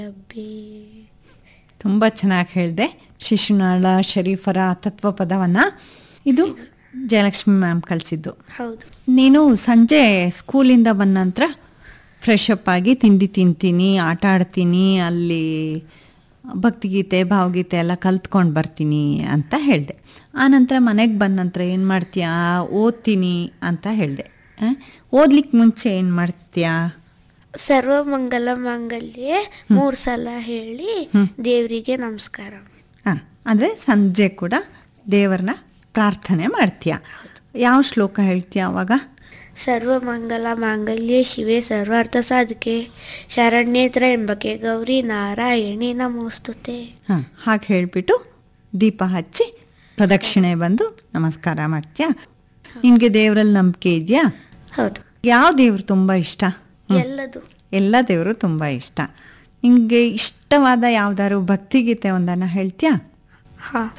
ರಬ್ಬಿ ತುಂಬ ಚೆನ್ನಾಗಿ ಹೇಳಿದೆ ಶಿಶುನಾಳ ಶರೀಫರ ತತ್ವ ಪದವನ್ನು ಇದು ಜಯಲಕ್ಷ್ಮಿ ಮ್ಯಾಮ್ ಕಳಿಸಿದ್ದು ಹೌದು ನೀನು ಸಂಜೆ ಸ್ಕೂಲಿಂದ ಬಂದ ನಂತರ ಫ್ರೆಶ್ ಅಪ್ ಆಗಿ ತಿಂಡಿ ತಿಂತೀನಿ ಆಟ ಆಡ್ತೀನಿ ಅಲ್ಲಿ ಭಕ್ತಿಗೀತೆ ಭಾವಗೀತೆ ಎಲ್ಲ ಕಲ್ತ್ಕೊಂಡು ಬರ್ತೀನಿ ಅಂತ ಹೇಳಿದೆ ಆನಂತರ ಮನೆಗೆ ಬಂದ ನಂತರ ಏನು ಮಾಡ್ತೀಯಾ ಓದ್ತೀನಿ ಅಂತ ಹೇಳಿದೆ ಓದ್ಲಿಕ್ಕೆ ಮುಂಚೆ ಏನು ಮಾಡ್ತೀಯಾ ಸರ್ವಮಂಗಲ ಮಾಂಗಲ್ಯ ಮೂರು ಸಲ ಹೇಳಿ ದೇವರಿಗೆ ನಮಸ್ಕಾರ ಹಾಂ ಅಂದರೆ ಸಂಜೆ ಕೂಡ ದೇವರನ್ನ ಪ್ರಾರ್ಥನೆ ಮಾಡ್ತೀಯ ಯಾವ ಶ್ಲೋಕ ಹೇಳ್ತೀಯ ಅವಾಗ ಸರ್ವಮಂಗಲ ಮಾಂಗಲ್ಯ ಶಿವೆ ಸರ್ವಾರ್ಥ ಸಾಧಕೆ ಶರಣ್ಯೇತ್ರ ಎಂಬಕೆ ಗೌರಿ ನಾರಾಯಣಿ ನಮೋಸ್ತುತೆ ಹಾಂ ಹಾಗೆ ಹೇಳಿಬಿಟ್ಟು ದೀಪ ಹಚ್ಚಿ ಪ್ರದಕ್ಷಿಣೆ ಬಂದು ನಮಸ್ಕಾರ ಮಾಡ್ತೀಯಾ ನಿನಗೆ ದೇವರಲ್ಲಿ ನಂಬಿಕೆ ಇದೆಯಾ ಹೌದು ಯಾವ ದೇವರು ತುಂಬ ಇಷ್ಟ ಎಲ್ಲದು ಎಲ್ಲ ದೇವರು ತುಂಬ ಇಷ್ಟ ನಿಮಗೆ ಇಷ್ಟವಾದ ಯಾವ್ದಾದ್ರು ಭಕ್ತಿಗೀತೆ ಒಂದನ್ನು ಹೇಳ್ತೀಯಾ ಹಾ